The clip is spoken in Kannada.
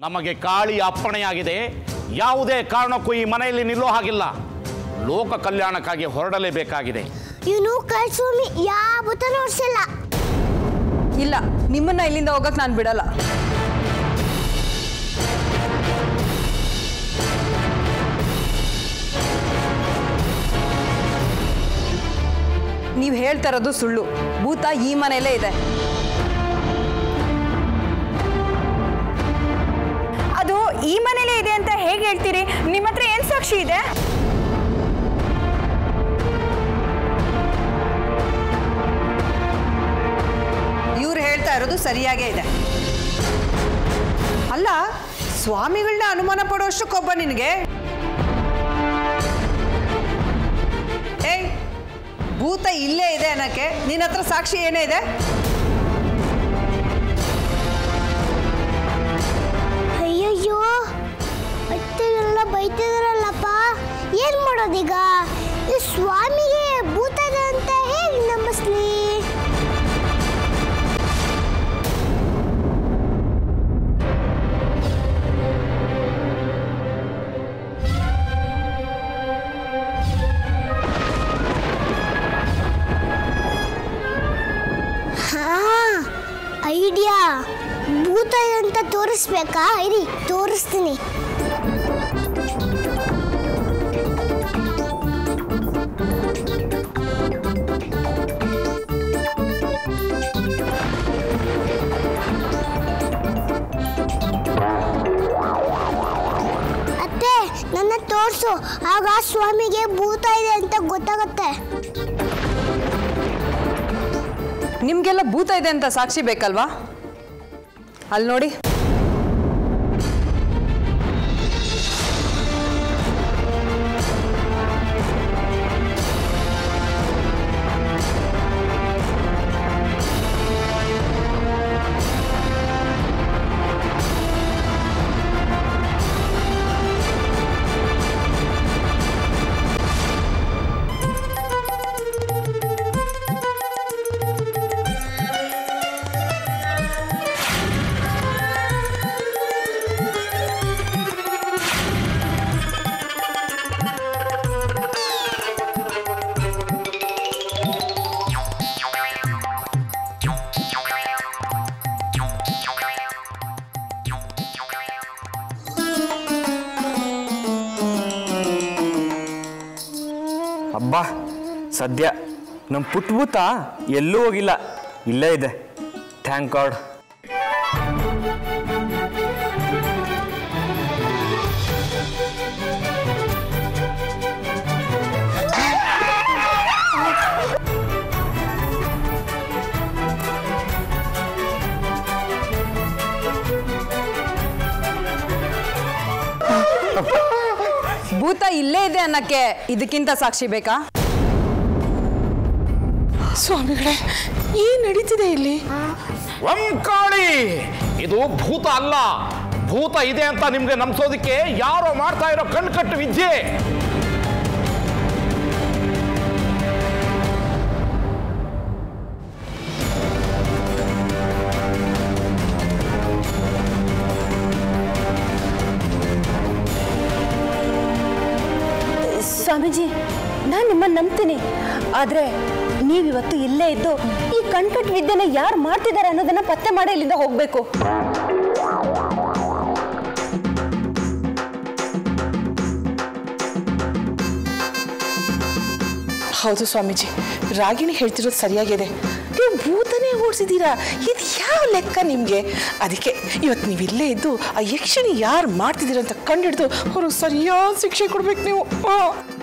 ನಮಗೆ ಕಾಳಿ ಅಪ್ಪಣೆಯಾಗಿದೆ ಯಾವುದೇ ಕಾರಣಕ್ಕೂ ಈ ಮನೆಯಲ್ಲಿ ನಿಲ್ಲೋ ಹಾಗಿಲ್ಲ ಲೋಕ ಕಲ್ಯಾಣಕ್ಕಾಗಿ ಹೊರಡಲೇಬೇಕಾಗಿದೆ ಇವನು ಕಳ್ಸ್ವಾಮಿ ಯಾವ ನೋಡ್ಸಿಲ್ಲ ಇಲ್ಲ ನಿಮ್ಮನ್ನ ಇಲ್ಲಿಂದ ಹೋಗಕ್ ನಾನು ಬಿಡಲ್ಲ ನೀವು ಹೇಳ್ತಾ ಇರೋದು ಸುಳ್ಳು ಭೂತ ಈ ಮನೆಯಲ್ಲೇ ಇದೆ ಅದು ಈ ಮನೇಲೇ ಇದೆ ಅಂತ ಹೇಗೆ ಹೇಳ್ತೀರಿ ನಿಮ್ಮ ಹತ್ರ ಏನು ಸಾಕ್ಷಿ ಇದೆ ಇವ್ರು ಹೇಳ್ತಾ ಇರೋದು ಸರಿಯಾಗೇ ಇದೆ ಅಲ್ಲ ಸ್ವಾಮಿಗಳನ್ನ ಅನುಮಾನ ಪಡೋಷ್ಟು ಕೊಬ್ಬ ನಿನಗೆ ಏಯ್ ಭೂತ ಇಲ್ಲೇ ಇದೆ ಅನ್ನಕ್ಕೆ ನಿನ್ನ ಹತ್ರ ಸಾಕ್ಷಿ ಏನೇ ಇದೆ ಅಯ್ಯಯ್ಯೋ ಅತ್ತೆಗೆಲ್ಲ ಬೈತಿದಾರಲ್ಲಪ್ಪ ಏನ್ ಮಾಡೋದೀಗ ಈ ಸ್ವಾಮಿಗೆ ಭೂತ ಇದೆ ಅಂತ ಹೇಗೆ ನಂಬಿಸ್ಲಿ ಹಾ ಐಡಿಯಾ ಭೂತ ಇದೆ ಅಂತ ತೋರಿಸ್ಬೇಕಾ ಇರಿ ತೋರಿಸ್ತೀನಿ ಅತ್ತೆ ನನ್ನ ತೋರಿಸು ಆಗ ಸ್ವಾಮಿಗೆ ಭೂತ ಇದೆ ಅಂತ ಗೊತ್ತಾಗುತ್ತೆ ನಿಮ್ಗೆಲ್ಲ ಭೂತ ಇದೆ ಅಂತ ಸಾಕ್ಷಿ ಬೇಕಲ್ವಾ ಅಲ್ಲಿ ನೋಡಿ ಅಬ್ಬಾ ಸದ್ಯ ನಮ್ಮ ಪುಟ್ಭೂತ ಎಲ್ಲೂ ಹೋಗಿಲ್ಲ ಇಲ್ಲೇ ಇದೆ ಥ್ಯಾಂಕ್ ಗಾಡ್ ಭೂತ ಇಲ್ಲೇ ಇದೆ ಅನ್ನಕ್ಕೆ ಇದಕ್ಕಿಂತ ಸಾಕ್ಷಿ ಬೇಕಾ ಸ್ವಾಮಿಗಳೇ ಏನ್ ನಡೀತಿದೆ ಇಲ್ಲಿ ಕಾಳಿ ಇದು ಭೂತ ಅಲ್ಲ ಭೂತ ಇದೆ ಅಂತ ನಿಮ್ಗೆ ನಂಬಿಸೋದಕ್ಕೆ ಯಾರೋ ಮಾಡ್ತಾ ಇರೋ ಕಣ್ಕಟ್ಟು ವಿದ್ಯೆ ಸ್ವಾಮೀಜಿ ನಾನು ನಿಮ್ಮನ್ನು ನಂಬ್ತೀನಿ ಆದರೆ ನೀವಿವತ್ತು ಇಲ್ಲೇ ಇದ್ದು ಈ ಕಣ್ಕಟ್ ವಿದ್ಯೆನ ಯಾರು ಮಾಡ್ತಿದ್ದಾರೆ ಅನ್ನೋದನ್ನ ಪತ್ತೆ ಮಾಡಿ ಇಲ್ಲಿಂದ ಹೋಗಬೇಕು ಹೌದು ಸ್ವಾಮೀಜಿ ರಾಗಿಣಿ ಹೇಳ್ತಿರೋದು ಸರಿಯಾಗಿದೆ ನೀವು ಭೂತನೇ ಓಡಿಸಿದ್ದೀರಾ ಇದು ಯಾವ ಲೆಕ್ಕ ನಿಮಗೆ ಅದಕ್ಕೆ ಇವತ್ತು ನೀವು ಇಲ್ಲೇ ಇದ್ದು ಆ ಯಕ್ಷಿಣಿ ಯಾರು ಮಾಡ್ತಿದ್ದೀರ ಅಂತ ಕಂಡಿಡ್ದು ಅವ್ರಿಗೆ ಸರಿಯಾದ ಶಿಕ್ಷೆ ಕೊಡ್ಬೇಕು ನೀವು ಆ.